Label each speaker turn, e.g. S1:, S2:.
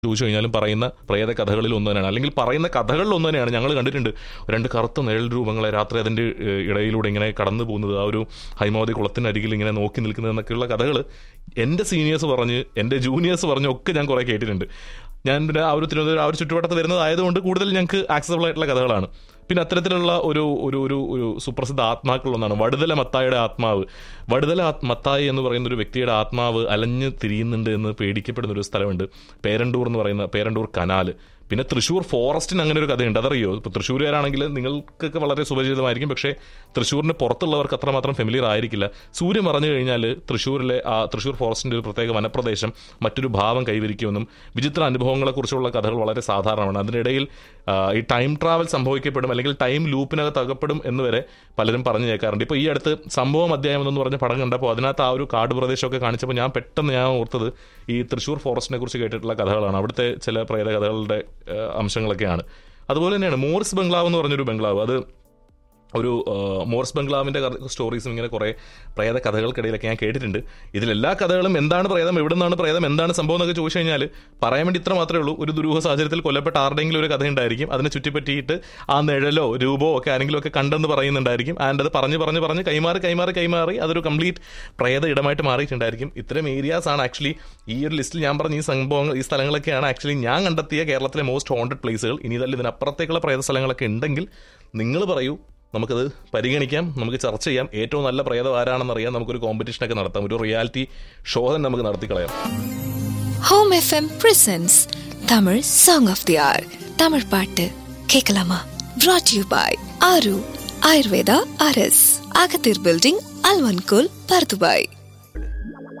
S1: ചോദിച്ചു കഴിഞ്ഞാലും പറയുന്ന പ്രേത കഥകളിൽ ഒന്ന് തന്നെയാണ് അല്ലെങ്കിൽ പറയുന്ന കഥകളിൽ ഒന്ന് തന്നെയാണ് ഞങ്ങൾ കണ്ടിട്ടുണ്ട് രണ്ട് കറുത്ത നിഴൽ രൂപങ്ങളെ രാത്രി അതിൻ്റെ ഏഹ്, ഇടയിലൂടെ ഇങ്ങനെ കടന്നു പോകുന്നത് ആ ഒരു ഹൈമാവതി കുളത്തിനരികിൽ ഇങ്ങനെ നോക്കി നിൽക്കുന്നത് എന്നൊക്കെയുള്ള കഥകൾ എൻ്റെ സീനിയേഴ്സ് പറഞ്ഞ് എൻ്റെ ജൂനിയേഴ്സ് പറഞ്ഞ് ഒക്കെ ഞാൻ കുറേ കേട്ടിട്ടുണ്ട് ഞാൻ പിന്നെ ആ ഒരു തിരുവനന്തപുരം ആ ഒരു ചുറ്റുവട്ടത്ത് വരുന്നതായതുകൊണ്ട് കൂടുതൽ ഞങ്ങൾക്ക് ആക്സസബിൾ ആയിട്ടുള്ള കഥകളാണ് പിന്നെ അത്തരത്തിലുള്ള ഒരു ഒരു ഒരു ഒരു സുപ്രസിദ്ധ ആത്മാക്കളൊന്നാണ് വടുതല മത്തായുടെ ആത്മാവ് വടുതല ആത്- മത്തായി എന്ന് പറയുന്ന ഒരു വ്യക്തിയുടെ ആത്മാവ് അലഞ്ഞ് തിരിയുന്നുണ്ട് എന്ന് പേടിക്കപ്പെടുന്ന ഒരു സ്ഥലമുണ്ട് പേരണ്ടൂർ എന്ന് പറയുന്ന പേരണ്ടൂർ കനാല് പിന്നെ തൃശ്ശൂർ ഫോറസ്റ്റിന് അങ്ങനെ ഒരു കഥയുണ്ട് അതറിയോ ഇപ്പോൾ തൃശ്ശൂരുകാരാണെങ്കിൽ നിങ്ങൾക്കൊക്കെ വളരെ സുപരിചിതമായിരിക്കും പക്ഷേ തൃശ്ശൂരിന് പുറത്തുള്ളവർക്ക് അത്രമാത്രം ഫെമിലിയർ ആയിരിക്കില്ല സൂര്യൻ മറഞ്ഞു കഴിഞ്ഞാൽ തൃശ്ശൂരിലെ ആ തൃശ്ശൂർ ഫോറസ്റ്റിൻ്റെ ഒരു പ്രത്യേക വനപ്രദേശം മറ്റൊരു ഭാവം കൈവരിക്കുമെന്നും വിചിത്ര അനുഭവങ്ങളെക്കുറിച്ചുള്ള കഥകൾ വളരെ സാധാരണമാണ് അതിനിടയിൽ ആ, ഈ ടൈം ട്രാവൽ സംഭവിക്കപ്പെടും അല്ലെങ്കിൽ ടൈം ലൂപ്പിനകത്ത് അകപ്പെടും എന്ന് വരെ പലരും പറഞ്ഞു കേൾക്കാറുണ്ട് ഇപ്പോൾ ഈ അടുത്ത് സംഭവം അധ്യായം എന്ന് പറഞ്ഞ പടം കണ്ടപ്പോൾ അതിനകത്ത് ആ ഒരു കാട് പ്രദേശമൊക്കെ കാണിച്ചപ്പോൾ ഞാൻ പെട്ടെന്ന് ഞാൻ ഓർത്തത് ഈ തൃശ്ശൂർ ഫോറസ്റ്റിനെ കുറിച്ച് കേട്ടിട്ടുള്ള കഥകളാണ് അവിടുത്തെ ചില പ്രേത കഥകളുടെ ആ, അംശങ്ങളൊക്കെയാണ് അതുപോലെ തന്നെയാണ് മോറിസ് ബംഗ്ലാവ് എന്ന് പറഞ്ഞൊരു ബംഗ്ലാവ് അത് ഒരു ആ, മോർസ് ബംഗ്ലാവിൻ്റെ സ്റ്റോറീസും ഇങ്ങനെ കുറേ പ്രേത കഥകൾക്കിടയിലൊക്കെ ഞാൻ കേട്ടിട്ടുണ്ട് ഇതിലെല്ലാ കഥകളും എന്താണ് പ്രേതം എവിടെ നിന്നാണ് പ്രേതം എന്താണ് സംഭവം എന്നൊക്കെ ചോദിച്ചു കഴിഞ്ഞാൽ പറയാൻ വേണ്ടി ഇത്ര മാത്രമേ ഉള്ളൂ ഒരു ദുരൂഹ സാഹചര്യത്തിൽ കൊല്ലപ്പെട്ട ആരുടെയെങ്കിലും ഒരു കഥ ഉണ്ടായിരിക്കും അതിനെ ചുറ്റിപ്പറ്റിയിട്ട് ആ നിഴലോ രൂപമോ ഒക്കെ ആരെങ്കിലും ഒക്കെ കണ്ടെന്ന് പറയുന്നുണ്ടായിരിക്കും ആൻഡ് അത് പറഞ്ഞ് പറഞ്ഞ് പറഞ്ഞ് കൈമാറി കൈമാറി കൈമാറി അതൊരു കംപ്ലീറ്റ് പ്രേത ഇടമായിട്ട് മാറിയിട്ടുണ്ടായിരിക്കും ഇത്തരം ഏരിയാസ് ആണ് ആക്ച്വലി ഈ ഒരു ലിസ്റ്റിൽ ഞാൻ പറഞ്ഞ ഈ സംഭവങ്ങൾ ഈ സ്ഥലങ്ങളൊക്കെയാണ് ആക്ച്വലി ഞാൻ കണ്ടെത്തിയ കേരളത്തിലെ മോസ്റ്റ് ഹോണ്ടഡ് പ്ലേസുകൾ ഇനി ഇതല്ല ഇതിനപ്പുറത്തേക്കുള്ള പ്രേത സ്ഥലങ്ങളൊക്കെ ഉണ്ടെങ്കിൽ നിങ്ങൾ പറയൂ നമുക്കത് പരിഗണിക്കാം നമുക്ക് ചർച്ച ചെയ്യാം ഏറ്റവും നല്ല പ്രേതം ആരാണെന്ന് അറിയാം നമുക്കൊരു കോമ്പറ്റീഷനൊക്കെ നടത്താം ഒരു റിയാലിറ്റി ഷോ തന്നെ നമുക്ക് നടത്തിക്കളയാം
S2: Hum FM presents Tamil song of the hour Tamil பாட்டு கேட்கலாமா brought you by Aaru Ayurveda அரஸ் அகத்தீர் பில்டிங் அல்வன்கோல் பர்துபாய்